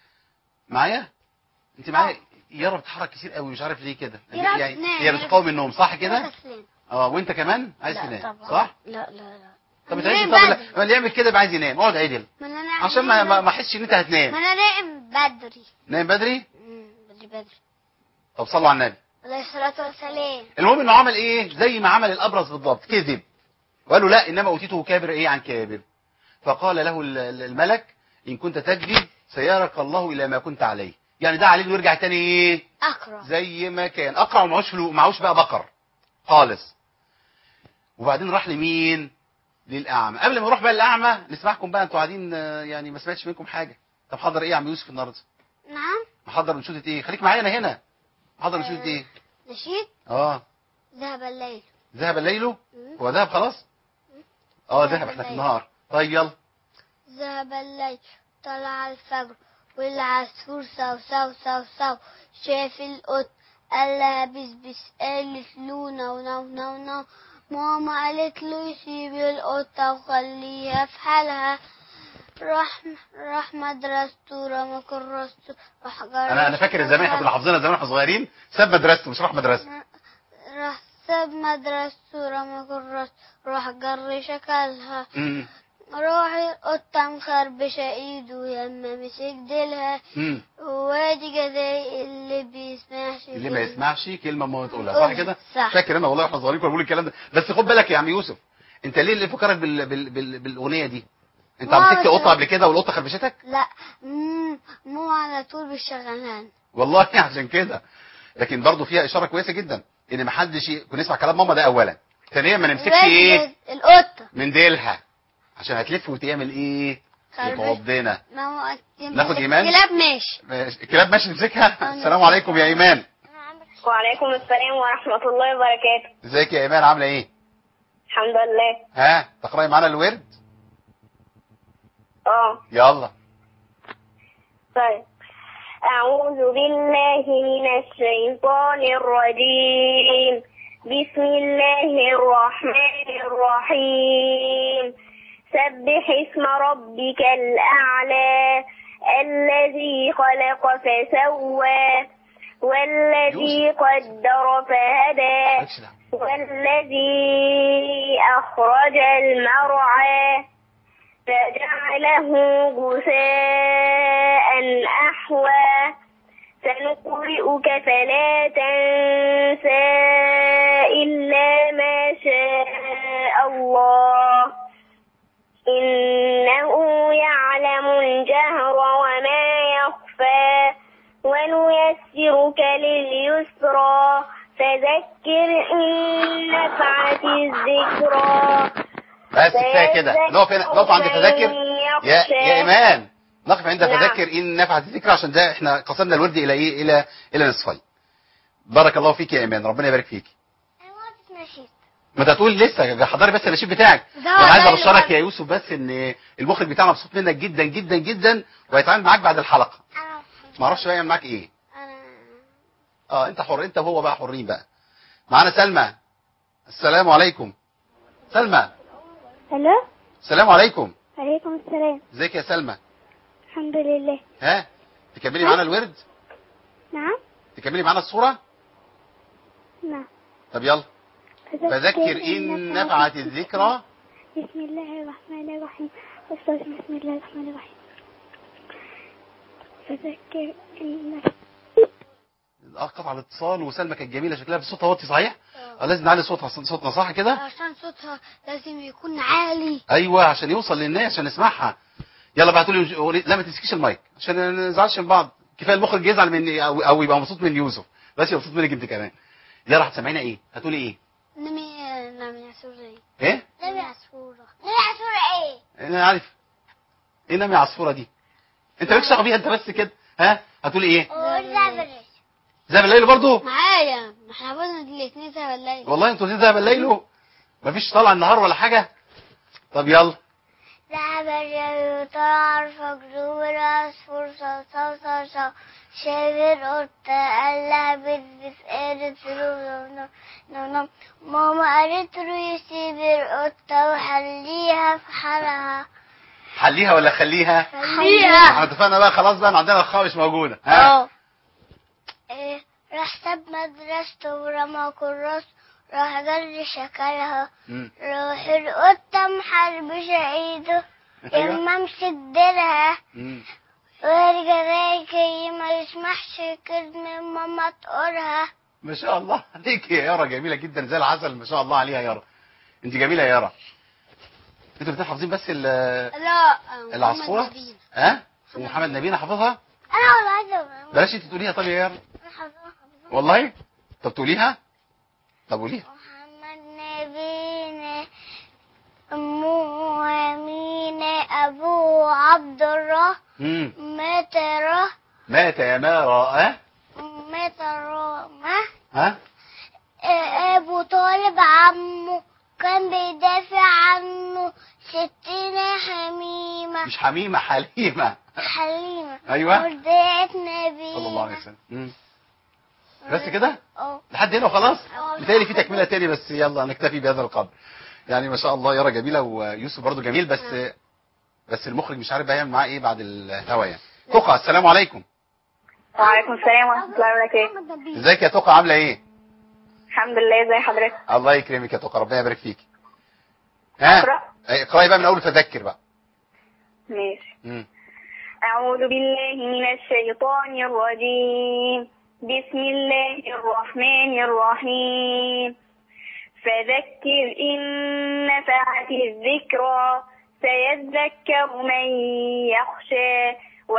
معايا انت معايا يارا بتتحرك كتير قوي مش عارف ليه كده يارا يعني بتنام، هي يارا بتقاوم النوم صح كده كسلان. اه وانت كمان عايز لا تنام طبعا. صح لا لا لا طب أنا انت نايم طب بدري. ما اللي يعمل كده يبقى عايز ينام اقعد عدل ما انا عشان ما ما نايم ما احسش ان انت هتنام ما انا نايم بدري نايم بدري مم، بدري بدري طب صلوا على النبي عليه الصلاة والسلام المهم انه عمل ايه زي ما عمل الابرص بالضبط كذب وقال له لا انما اوتيته كابر ايه عن كابر فقال له ال- ال- الملك ان كنت تكذب سيرك الله الى ما كنت عليه يعني ده عليه ويرجع تاني ايه أقرأ زي ما كان اقرع ومعوش فلوس معوش بقى بقر خالص وبعدين راح لمين للاعمى قبل ما نروح بقى للاعمى نسمعكم بقى انتوا قاعدين آه، يعني ما سمعتش منكم حاجه طب حضر ايه يا عم يوسف النهارده نعم محضر انشوده ايه خليك معايا انا هنا محضر انشوده ايه نشيد اه ذهب الليل ذهب الليل مم. هو ذهب خلاص اه ذهب ذهب احنا في الليل. النهار طيب يلا ذهب الليل طلع الفجر والعصفور صو صو صو صو شاف القط قال لها بس بس قالت له نو نو نو نو ماما قالت له يسيب القطة وخليها في حالها راح راح مدرسته رمى كراسته راح جرى انا انا فاكر زمان احنا كنا حافظينها زمان واحنا صغيرين ساب مدرسته مش راح مدرسه راح ساب مدرسته رمى كراسته راح جري شكلها امم راح القطة مخربشة ايده لما مسك ديلها امم وادي جزاء اللي بيسمعش اللي ما كلمة. يسمعش كلمه ما تقولها صح كده صح. فاكر انا والله واحنا صغيرين كنا بنقول الكلام ده بس خد بالك يا عم يوسف انت ليه اللي فكرك بال... بال... بال... بالاغنيه دي انت ما مسكت بس- قطه قبل كده والقطه خربشتك لا مم، مو على طول بالشغلان والله عشان كده لكن برضه فيها اشاره كويسه جدا ان ما حدش ي- كنا نسمع كلام ماما ده اولا ثانيا ما نمسكش ايه القطة من ديلها عشان هتلف وتعمل ايه خربشة. يتوضينا ما هو ناخد إيمان؟ الكلاب ماشي ماشي. الكلاب ماشي نمسكها السلام عليكم يا ايمان وعليكم السلام ورحمة الله وبركاته ازيك يا ايمان عامله ايه الحمد لله ها تقراي معانا الورد اه يلا طيب أعوذ بالله من الشيطان الرجيم بسم الله الرحمن الرحيم سبح اسم ربك الأعلى الذي خلق فسوى والذي قدر فهدى مالكش دعوة. والذي أخرج المرعى فجعله غثاء أحوى سنقرئك فلا تنسى إلا ما شاء الله إنه يعلم الجهر وما يخفى ونيسرك لليسرى فذكر إن نفعت الذكرى بس كفايه كده نقف هنا نقف عند فذاكر يا يا ايمان نقف عند نعم. فذاكر ان نفعت الذكر عشان ده احنا قسمنا الورد الى ايه الى الى نصفين بارك الله فيك يا ايمان ربنا يبارك فيك انا وقت نشيد ما انت هتقول لسه حضري بس النشيد بتاعك ده وانا عايز ده ابشرك اللي يا يوسف بس ان المخرج بتاعنا مبسوط منك جدا جدا جدا وهيتعامل معاك بعد الحلقه انا ما اعرفش بقى يعمل معاك ايه انا اه انت حر انت وهو بقى حرين بقى معانا سلمى السلام عليكم سلمى الو السلام عليكم عليكم السلام ازيك يا سلمى الحمد لله ها تكملي معانا الورد نعم تكملي معانا الصوره نعم طب يلا فذكر ان نفعت الذكرى بسم الله الرحمن الرحيم أستاذ بسم الله الرحمن الرحيم فذكر إن قطع الاتصال وسلمى كانت جميله شكلها بس صوتها واطي صحيح اه لازم نعلي صوتها صوتنا صح كده عشان صوتها لازم يكون عالي ايوه عشان يوصل للناس عشان نسمعها يلا بعتوا لي لا ما تمسكيش المايك عشان ما نزعلش من بعض كفايه المخرج يزعل مني او, أو يبقى مبسوط من يوسف بس يبقى مبسوط منك انت كمان يلا هتسمعينا ايه هتقولي ايه نمي نمي عصفورة ايه ايه نمي عصفورة نمي عصفورة ايه انا عارف ايه نمي عصفوره دي انت مالكش دعوه بيها انت بس كده ها هتقولي ايه والزبرة ذهب الليل برضو معايا احنا حفظنا الاثنين ذهب الليل والله انتوا الاثنين ذهب الليل مفيش طالع النهار ولا حاجه طب يلا ذهب الليل طلع الفجر والعصفور صو صو صو صو شاف القطة قال لها بس قالت له نو نو نو ماما قالت له يسيب القطة وخليها في حالها حليها ولا خليها خليها احنا اتفقنا بقى خلاص بقى إن عندنا الخاء مش موجوده ها إيه، راح ساب مدرسته ورمى كراسه راح جري شكلها مم. روح القطة محربشة ايده أيوة. اما امسك ديلها مم. ويرجع راجع ما يسمحش كلمة ماما تقولها ما شاء الله عليك يا يارا جميله جدا زي العسل ما شاء الله عليها يا يارا انت جميله يا يارا انتوا الاثنين حافظين بس ال- لا العصفوره ها ومحمد نبينا حافظها انا ولا عايزة بلاش انت تقوليها طب يا يارا أنا حافظها حافظها. والله طب تقوليها طب قوليها محمد نبينا أمه أمينة أبوه عبد الله مم. متره مات يا مارا ها متره ما ها أبو طالب عمه كان بيدافع عنه ستنا حميمة مش حميمه حليمه حليمة أيوة. مرضعة نبينا صلى الله عليه وسلم مم. بس كده اه لحد هنا وخلاص اه. بتهيألي في تكمله تاني بس يلا نكتفي بهذا القدر يعني ما شاء الله يارا جميله ويوسف برضو جميل بس بس المخرج مش عارف بقى يعمل معاه ايه بعد الهوا يعني تقى السلام عليكم وعليكم السلام ورحمة الله وبركاته ازيك يا تقى عامله ايه الحمد لله زي حضرتك الله يكرمك يا تقى ربنا يبارك فيك ها أقرأ؟ اي- اقراي بقى من اول فذكر بقى ماشي مم. أعوذ بالله من الشيطان الرجيم بسم الله الرحمن الرحيم فذكر إن نفعت الذكرى سيذكر من يخشى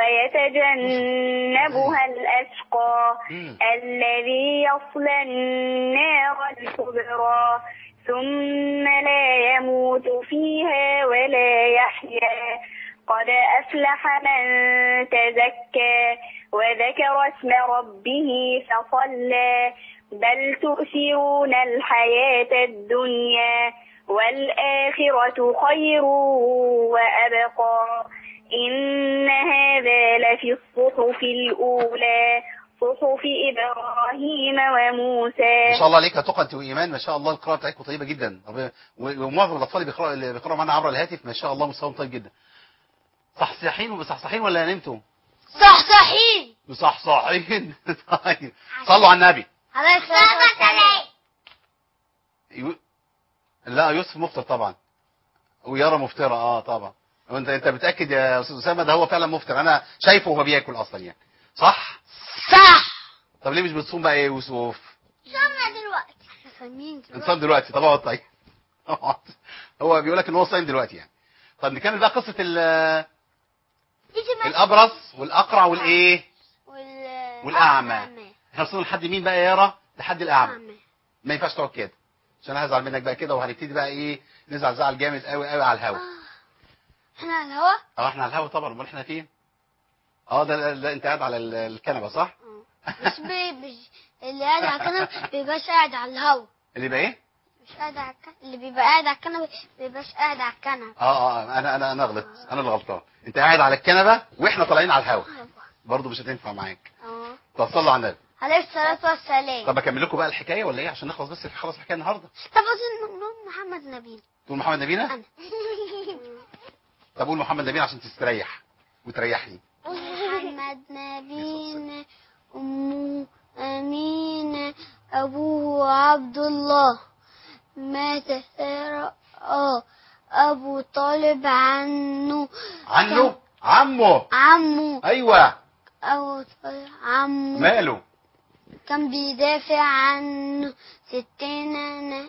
ويتجنبها الأشقى مم. الذي يصلى النار الكبرى ثم لا يموت فيها ولا يحيا قد أفلح من تزكى وذكر اسم ربه فصلى بل تؤثرون الحياة الدنيا والآخرة خير وأبقى إن هذا لفي الصحف الأولى صحف إبراهيم وموسى ما شاء الله عليك يا تقى انت وايمان ما شاء الله القراءه بتاعتكم طيبه جدا ربنا- و- ومعظم الاطفال اللي بيقراوا اللي بيقراوا معانا عبر الهاتف ما شاء الله مستواهم طيب جدا صحصحين ومصحصحين ولا نمتوا صحصحين مصحصحين طيب صلوا على النبي عليه الصلاة والسلام يو... لا يوسف مفطر طبعا ويارا مفطره اه طبعا وانت انت متاكد يا استاذ اسامه ده هو فعلا مفطر انا شايفه وهو بياكل اصلا يعني صح صح طب ليه مش بتصوم بقى يا يوسف صمنا دلوقتي احنا صايمين انصام دلوقتي طب اقعد طيب اقعد. هو بيقول لك ان هو صايم دلوقتي يعني طب نكمل بقى قصه ال- الابرص والاقرع والايه وال... والأعمى. احنا وصلنا لحد مين بقى يا يارا لحد الاعمى أعمى. ما ينفعش تقعد كده عشان أنا هزعل منك بقى كده وهنبتدي بقى ايه نزعل زعل جامد قوي قوي على الهوا احنا على الهوا اه احنا على الهوا طبعا امال احنا فين اه ده, ده, ده انت قاعد على ال- الكنبه صح مش بي مش اللي قاعد على الكنبة بيبقاش قاعد على الهوا اللي بقى ايه مش قاعد على الكنبة اللي بيبقى قاعد على الكنبة بيبقاش قاعد على الكنبة اه اه انا انا انا غلط انا اللي غلطان انت قاعد على الكنبه واحنا طالعين على الهوا برضه مش هتنفع معاك اه طب صلوا على النبي عليه الصلاة والسلام طب اكمل لكم بقى الحكايه ولا ايه عشان نخلص بس خلص الحكايه النهارده طب أظن نقول محمد نبيل تقول محمد نبينا أنا طب قول محمد نبينا عشان تستريح وتريحني محمد نبينا أمه أمينة أبوه عبد الله مات سارة آه أبو طالب عنه عنه عمه عمه ايوه أبو طالب عمه ماله كان بيدافع عنه ستنا ن-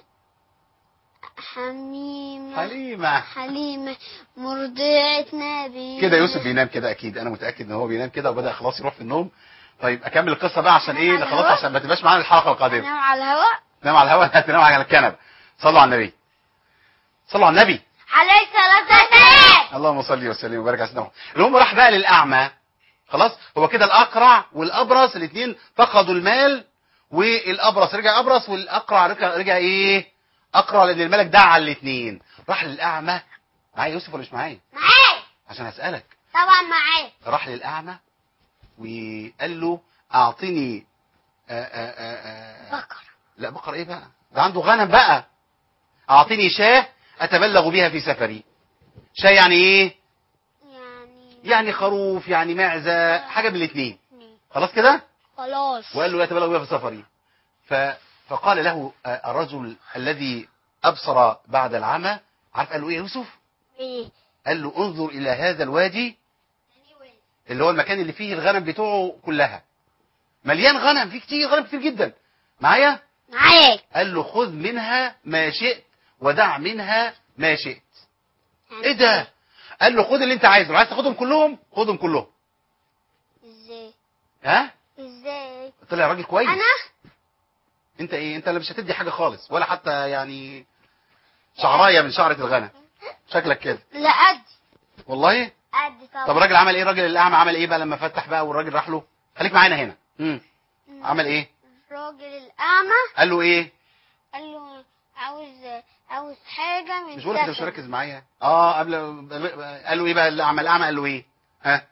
حميمة حليمه حليمة مرضعة نبي كده يوسف بينام كده اكيد انا متاكد ان هو بينام كده وبدا خلاص يروح في النوم طيب اكمل القصه بقى عشان ايه على خلاص الهوا؟ عشان ما تبقاش معانا الحلقه القادمه أنام على الهواء تنام على الهواء تنام على الكنبه صلوا على النبي صلوا على النبي عليه الصلاة والسلام اللهم صل وسلم وبارك على سيدنا محمد المهم راح بقى للاعمى خلاص هو كده الاقرع والابرص الاثنين فقدوا المال والابرص رجع ابرص والاقرع رجع, رجع ايه اقرع لان الملك دعا على الاثنين راح للاعمى معايا يوسف ولا مش معايا معاك عشان اسالك طبعا معاك راح للاعمى وقال له اعطني آآ آآ آآ بقرة لا بقر ايه بقى ده عنده غنم بقى اعطني شاه اتبلغ بها في سفري شاه يعني ايه يعني يعني خروف يعني معزه حاجه من الاثنين خلاص كده خلاص وقال له يتبلغ بها في سفري ف... فقال له آه، الرجل الذي ابصر بعد العمى عارف قال له ايه يا يوسف ايه قال له انظر الى هذا الوادي اللي هو المكان اللي فيه الغنم بتوعه كلها مليان غنم فيه كتير غنم كتير جدا معايا معاك قال له خذ منها ما شئت ودع منها ما شئت يعني ايه ده قال له خد اللي انت عايزه لو عايز تاخدهم كلهم خدهم كلهم ازاي ها ازاي طلع راجل كويس انا انت ايه انت اللي مش هتدي حاجه خالص ولا حتى يعني شعرايه من شعره الغنم شكلك كده لا قد والله قد طبعا طب الراجل عمل ايه الراجل الاعمى عمل ايه بقى لما فتح بقى والراجل راح له خليك معانا هنا امم عمل ايه الراجل الاعمى قال له ايه قال له عاوز عاوز حاجه من مش بقولك انت مش سفر. مركز معايا اه قبل قال له ايه بقى الاعمى الاعمى قال له ايه ها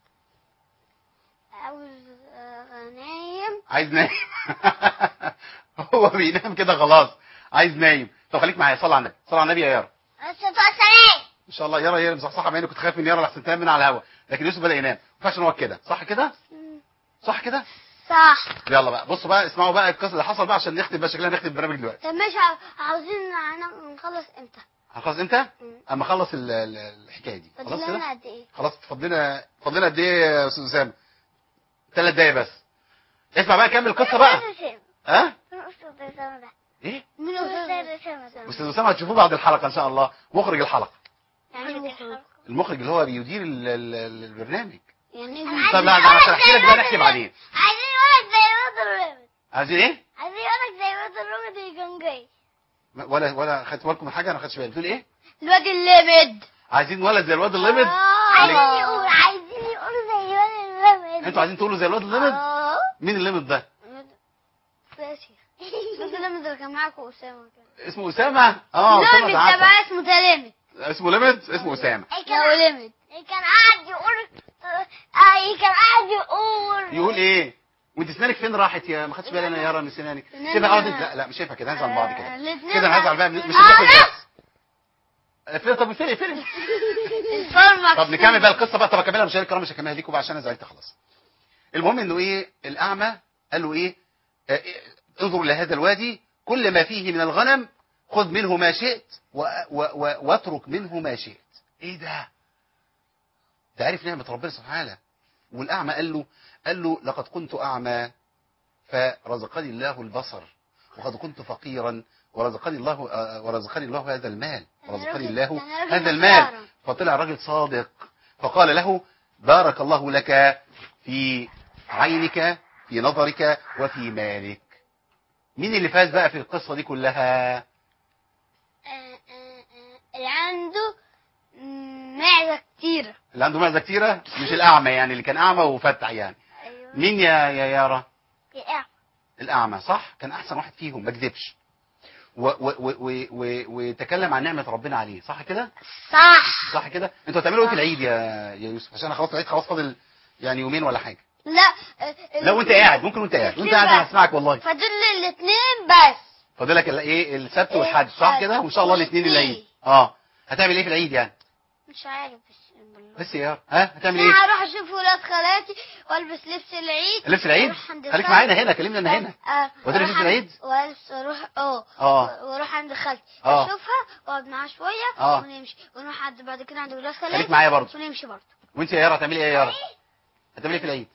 عاوز آه، غنايم عايز نايم هو بينام كده خلاص عايز نايم طب خليك معايا صلي على النبي صلي على النبي يا يارا السلام ان شاء الله يارا هي اللي مصحصحه بعيني كنت خايف من يارا لحسن تنام من على الهوا لكن يوسف بدا ينام ما ينفعش نقعد كده صح كده صح كده صح يلا بقى بصوا بقى اسمعوا بقى القصه اللي حصل بقى عشان نختم بقى شكلنا نختم البرنامج دلوقتي طب ماشي عاو- عاوزين نعم- نخلص امتى هنخلص امتى مم. اما اخلص ال- ال- الحكايه دي خلاص فاضل كده لنا قد ايه خلاص فضلنا فضلنا قد ايه يا استاذ اسامه ثلاث دقايق بس اسمع بقى كمل القصه بقى ها استاذ اسامه ده ايه مين استاذ اسامه ده استاذ اسامه هتشوفوه بعد الحلقه ان شاء الله مخرج الحلقه يعني مخرج المخرج اللي هو بيدير ال- ال- ال- البرنامج يعني طب لا ده عشان احكي لك بقى نحكي بعدين عايزين ولد زي واد الرمد عايزين ايه عايزين ولد زي واد الرمد اللي كان جاي ما- ولا ولا خدت بالكم من حاجه انا ما خدتش بالي بتقول ايه الواد اللمد عايزين ولد زي الواد اللمد عايزين يقول عايزين يقولوا زي الواد اللمد انتوا عايزين تقولوا زي الواد اللمد اه مين اللمد ده ماشي الواد اللمد اللي كان معاكم اسامه كده اسمه اسامه اه اسامه لمد ده ده عسل. بقى اسمه تلمد اسمه لمد اسمه اسامه لا لمد كان قاعد يقول اي كان قاعد يقول يقول ايه وانت سنانك فين راحت يا ما خدتش بالي انا يا يارا من سنانك سناني سيبها اقعد أنا- لا لا مش شايفها كده هنزعل من بعض آه، كده الاتنين كده انا هزعل بقى بقى. مش آه، هتاكل لا. بس فين طب فين فين الفرمك طب نكمل بقى القصه بقى طب اكملها مشاهدينا الكرام مش هكملها ليكم بقى عشان انا زعلت خلاص المهم انه ايه الاعمى قال له ايه آه، إيه، انظر الى هذا الوادي كل ما فيه من الغنم خذ منه ما شئت و و و واترك منه ما شئت ايه ده ده عارف نعمه ربنا سبحانه وتعالى والاعمى قال له قال له لقد كنت اعمى فرزقني الله البصر وقد كنت فقيرا ورزقني الله آه، ورزقني الله هذا المال ورزقني راجل- الله أنا راجل هذا المال محترم. فطلع راجل صادق فقال له بارك الله لك في عينك في نظرك وفي مالك مين اللي فاز بقى في القصة دي كلها آه، آه، آه، اللي عنده مم، معدة كتيرة اللي عنده معزة كتيرة مش الأعمى يعني اللي كان أعمى وفتح يعني ايوه مين يا يا يارا يا الأعمى صح كان أحسن واحد فيهم ما كذبش و- و- و- و- و- وتكلم عن نعمة ربنا عليه صح كده صح صح كده انتوا هتعملوا ايه في العيد يا يا يوسف عشان خلاص العيد خلاص فاضل يعني يومين ولا حاجة لا آه، لو انت قاعد ممكن وانت قاعد وانت قاعد انا هسمعك والله فاضل لي الاثنين بس فاضلك ال- ايه السبت إيه، والحد صح الحد كده وان شاء الله الاثنين والاثنين. العيد اه هتعمل ايه في العيد يعني مش عارف بس بالله. بس يا ها هتعمل انا ايه هروح اشوف ولاد خالاتي والبس لبس العيد لبس العيد واروح عند خليك خالتي. معانا هنا كلمنا انا هنا آه، وتلبس واروح لبس عند- العيد؟ والبس واروح اه اه واروح عند خالتي آه. اشوفها واقعد معاها شويه آه. ونمشي ونروح عند بعد كده عند ولاد خالاتي خليك معايا برضه ونمشي برضه وانت يا يارا هتعملي ايه يا يارا هتعملي ايه في العيد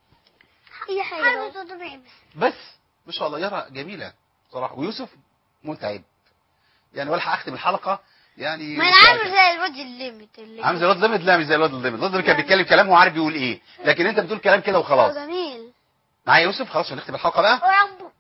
اي حاجه بس بس ما شاء الله يارا جميله صراحه ويوسف متعب يعني ولا هختم الحلقه يعني ما انا مش عامل عارف. زي الواد الليمت اللي عامل زي الواد الليمت لا مش زي الواد الليمت الواد الليمت كان بيتكلم كلام هو عارف بيقول ايه لكن انت بتقول كلام كده هو وخلاص جميل معايا يوسف خلاص هنختم الحلقه بقى ورب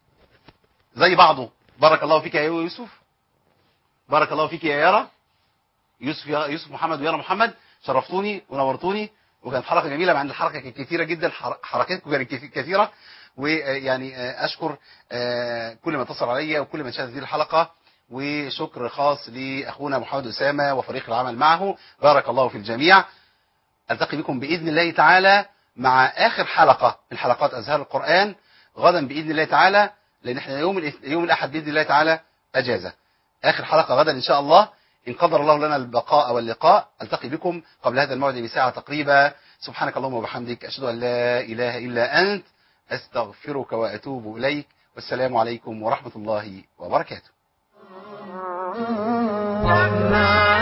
زي بعضه بارك الله فيك يا يوسف بارك الله فيك يا يارا يوسف يا يوسف محمد ويارا محمد شرفتوني ونورتوني وكانت حلقه جميله مع ان الحلقه كانت كثيره جدا حر- حركاتكم كانت كثي- كثيره ويعني آه، اشكر آه، كل من اتصل عليا وكل من شاهد هذه الحلقه وشكر خاص لاخونا محمد اسامه وفريق العمل معه بارك الله في الجميع التقي بكم باذن الله تعالى مع اخر حلقه من حلقات ازهار القران غدا باذن الله تعالى لان احنا يوم الاث- يوم الاحد باذن الله تعالى اجازه اخر حلقه غدا ان شاء الله ان قدر الله لنا البقاء واللقاء التقي بكم قبل هذا الموعد بساعه تقريبا سبحانك اللهم وبحمدك اشهد ان لا اله الا انت استغفرك واتوب اليك والسلام عليكم ورحمه الله وبركاته رحمن